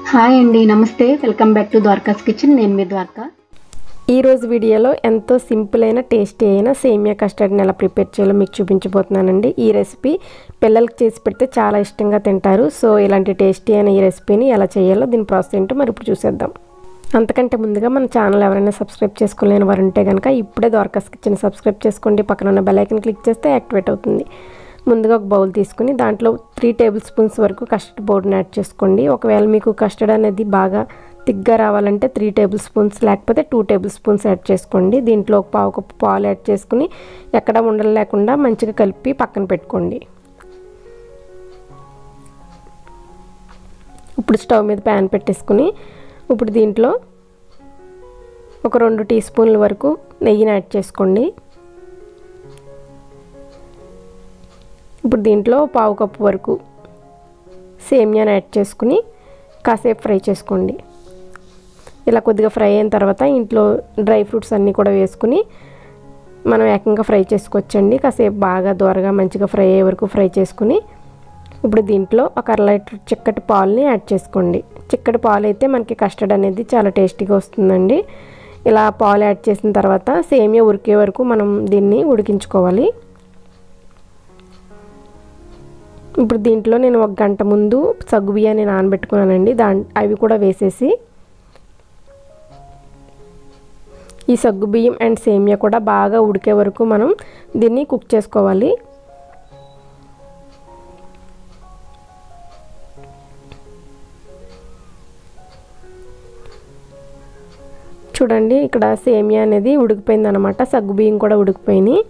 hi అండి నమస్తే welcome back to Dwaraka's kitchen నేను మీ ద్వారకా ఈరోజు వీడియోలో ఎంతో సింపుల్ అయిన టేస్టీ అయిన సేమియా కస్టర్డ్ని ఎలా ప్రిపేర్ చేయాలో మీకు చూపించబోతున్నానండి ఈ రెసిపీ పిల్లలకి చేసి పెడితే చాలా ఇష్టంగా తింటారు సో ఇలాంటి టేస్టీ అయిన ఈ రెసిపీని ఎలా చేయాలో దీని ప్రాసెస్ ఏంటో మరి ఇప్పుడు చూసేద్దాం అంతకంటే ముందుగా మన ఛానల్ ఎవరైనా సబ్స్క్రైబ్ చేసుకోలేని వారు ఉంటే కనుక ఇప్పుడే ద్వారకాస్ కిచెన్ సబ్స్క్రైబ్ చేసుకోండి పక్కన ఉన్న బెల్ ఐకన్ క్లిక్ చేస్తే యాక్టివేట్ అవుతుంది ముందుగా ఒక బౌల్ తీసుకుని దాంట్లో త్రీ టేబుల్ స్పూన్స్ వరకు కస్టర్డ్ పౌడర్ని యాడ్ చేసుకోండి ఒకవేళ మీకు కస్టర్డ్ అనేది బాగా థిక్గా రావాలంటే త్రీ టేబుల్ స్పూన్స్ లేకపోతే టూ టేబుల్ స్పూన్స్ యాడ్ చేసుకోండి దీంట్లో ఒక పావు కప్పు పాలు యాడ్ చేసుకుని ఎక్కడ ఉండలు లేకుండా మంచిగా కలిపి పక్కన పెట్టుకోండి ఇప్పుడు స్టవ్ మీద ప్యాన్ పెట్టేసుకుని ఇప్పుడు దీంట్లో ఒక రెండు టీ స్పూన్ల వరకు నెయ్యిని యాడ్ చేసుకోండి ఇప్పుడు దీంట్లో పావు కప్పు వరకు సేమియాని యాడ్ చేసుకుని కాసేపు ఫ్రై చేసుకోండి ఇలా కొద్దిగా ఫ్రై అయిన తర్వాత ఇంట్లో డ్రై ఫ్రూట్స్ అన్నీ కూడా వేసుకుని మనం ఏకంగా ఫ్రై చేసుకోవచ్చండి కాసేపు బాగా దూరగా మంచిగా ఫ్రై అయ్యే వరకు ఫ్రై చేసుకుని ఇప్పుడు దీంట్లో ఒక అర లీటర్ చిక్కటి పాలని యాడ్ చేసుకోండి చిక్కటి పాలు అయితే మనకి కస్టర్డ్ అనేది చాలా టేస్టీగా వస్తుందండి ఇలా పాలు యాడ్ చేసిన తర్వాత సేమియా ఉడికే వరకు మనం దీన్ని ఉడికించుకోవాలి ఇప్పుడు దీంట్లో నేను ఒక గంట ముందు సగ్గు బియ్యాన్ని నానబెట్టుకున్నానండి దా అవి కూడా వేసేసి ఈ సగ్గు బియ్యం అండ్ సేమియా కూడా బాగా ఉడికే వరకు మనం దీన్ని కుక్ చేసుకోవాలి చూడండి ఇక్కడ సేమియా అనేది ఉడికిపోయింది అనమాట సగ్గు బియ్యం కూడా ఉడికిపోయినాయి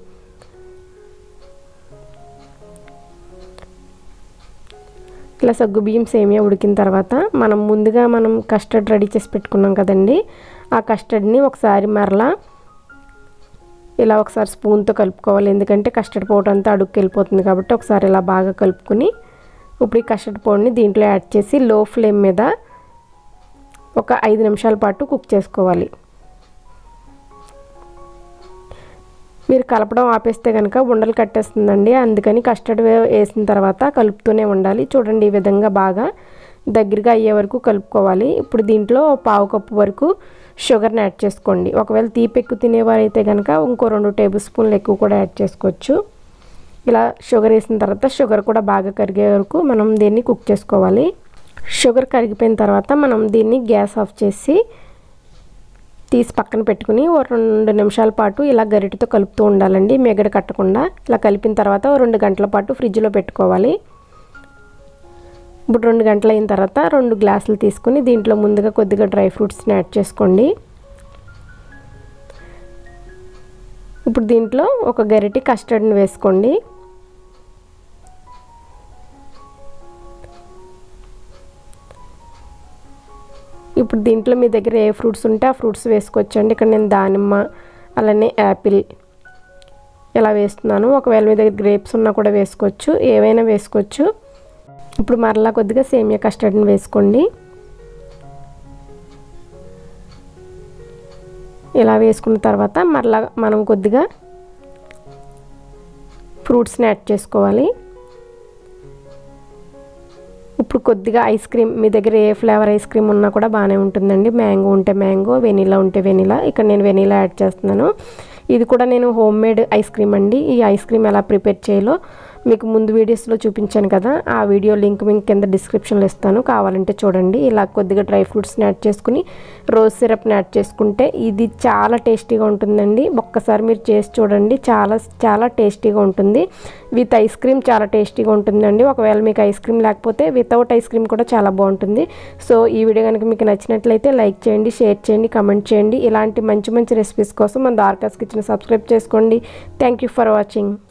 ఇలా సగ్గు బియ్యం సేమియా ఉడికిన తర్వాత మనం ముందుగా మనం కస్టర్డ్ రెడీ చేసి పెట్టుకున్నాం కదండి ఆ కస్టర్డ్ని ఒకసారి మరలా ఇలా ఒకసారి స్పూన్తో కలుపుకోవాలి ఎందుకంటే కస్టర్డ్ పౌడర్ అంతా అడుగుకి వెళ్ళిపోతుంది కాబట్టి ఒకసారి ఇలా బాగా కలుపుకుని ఇప్పుడు ఈ కస్టర్డ్ పౌడర్ని దీంట్లో యాడ్ చేసి లో ఫ్లేమ్ మీద ఒక ఐదు నిమిషాల పాటు కుక్ చేసుకోవాలి మీరు కలపడం ఆపేస్తే కనుక ఉండలు కట్టేస్తుందండి అందుకని కస్టర్డ్ వేసిన తర్వాత కలుపుతూనే ఉండాలి చూడండి ఈ విధంగా బాగా దగ్గరగా అయ్యే వరకు కలుపుకోవాలి ఇప్పుడు దీంట్లో పావు కప్పు వరకు షుగర్ని యాడ్ చేసుకోండి ఒకవేళ తీపి ఎక్కువ తినేవారైతే కనుక ఇంకో రెండు టేబుల్ స్పూన్లు ఎక్కువ కూడా యాడ్ చేసుకోవచ్చు ఇలా షుగర్ వేసిన తర్వాత షుగర్ కూడా బాగా కరిగే వరకు మనం దీన్ని కుక్ చేసుకోవాలి షుగర్ కరిగిపోయిన తర్వాత మనం దీన్ని గ్యాస్ ఆఫ్ చేసి తీసి పక్కన పెట్టుకుని ఓ రెండు నిమిషాల పాటు ఇలా గరిటెతో కలుపుతూ ఉండాలండి మెగడ కట్టకుండా ఇలా కలిపిన తర్వాత ఓ రెండు గంటల పాటు ఫ్రిడ్జ్లో పెట్టుకోవాలి ఇప్పుడు రెండు గంటలు అయిన తర్వాత రెండు గ్లాసులు తీసుకుని దీంట్లో ముందుగా కొద్దిగా డ్రై ఫ్రూట్స్ని యాడ్ చేసుకోండి ఇప్పుడు దీంట్లో ఒక గరిటె కస్టర్డ్ని వేసుకోండి ఇప్పుడు దీంట్లో మీ దగ్గర ఏ ఫ్రూట్స్ ఉంటే ఆ ఫ్రూట్స్ వేసుకోవచ్చండి ఇక్కడ నేను దానిమ్మ అలానే యాపిల్ ఇలా వేస్తున్నాను ఒకవేళ మీ దగ్గర గ్రేప్స్ ఉన్నా కూడా వేసుకోవచ్చు ఏవైనా వేసుకోవచ్చు ఇప్పుడు మరలా కొద్దిగా సేమియా కస్టర్డ్ని వేసుకోండి ఇలా వేసుకున్న తర్వాత మరలా మనం కొద్దిగా ఫ్రూట్స్ని యాడ్ చేసుకోవాలి ఇప్పుడు కొద్దిగా ఐస్ క్రీమ్ మీ దగ్గర ఏ ఫ్లేవర్ ఐస్ క్రీమ్ ఉన్నా కూడా బాగానే ఉంటుందండి మ్యాంగో ఉంటే మ్యాంగో వెనీలా ఉంటే వెనీలా ఇక్కడ నేను వెనీలా యాడ్ చేస్తున్నాను ఇది కూడా నేను హోమ్ మేడ్ ఐస్ క్రీమ్ అండి ఈ ఐస్ క్రీమ్ ఎలా ప్రిపేర్ చేయాలో మీకు ముందు వీడియోస్లో చూపించాను కదా ఆ వీడియో లింక్ మీకు కింద డిస్క్రిప్షన్లో ఇస్తాను కావాలంటే చూడండి ఇలా కొద్దిగా డ్రై ఫ్రూట్స్ని యాడ్ చేసుకుని రోజ్ సిరప్ని యాడ్ చేసుకుంటే ఇది చాలా టేస్టీగా ఉంటుందండి ఒక్కసారి మీరు చేసి చూడండి చాలా చాలా టేస్టీగా ఉంటుంది విత్ ఐస్ క్రీమ్ చాలా టేస్టీగా ఉంటుందండి ఒకవేళ మీకు ఐస్ క్రీమ్ లేకపోతే వితౌట్ ఐస్ క్రీమ్ కూడా చాలా బాగుంటుంది సో ఈ వీడియో కనుక మీకు నచ్చినట్లయితే లైక్ చేయండి షేర్ చేయండి కమెంట్ చేయండి ఇలాంటి మంచి మంచి రెసిపీస్ కోసం మన దార్కాస్ కిచెన్ సబ్స్క్రైబ్ చేసుకోండి థ్యాంక్ యూ ఫర్ వాచింగ్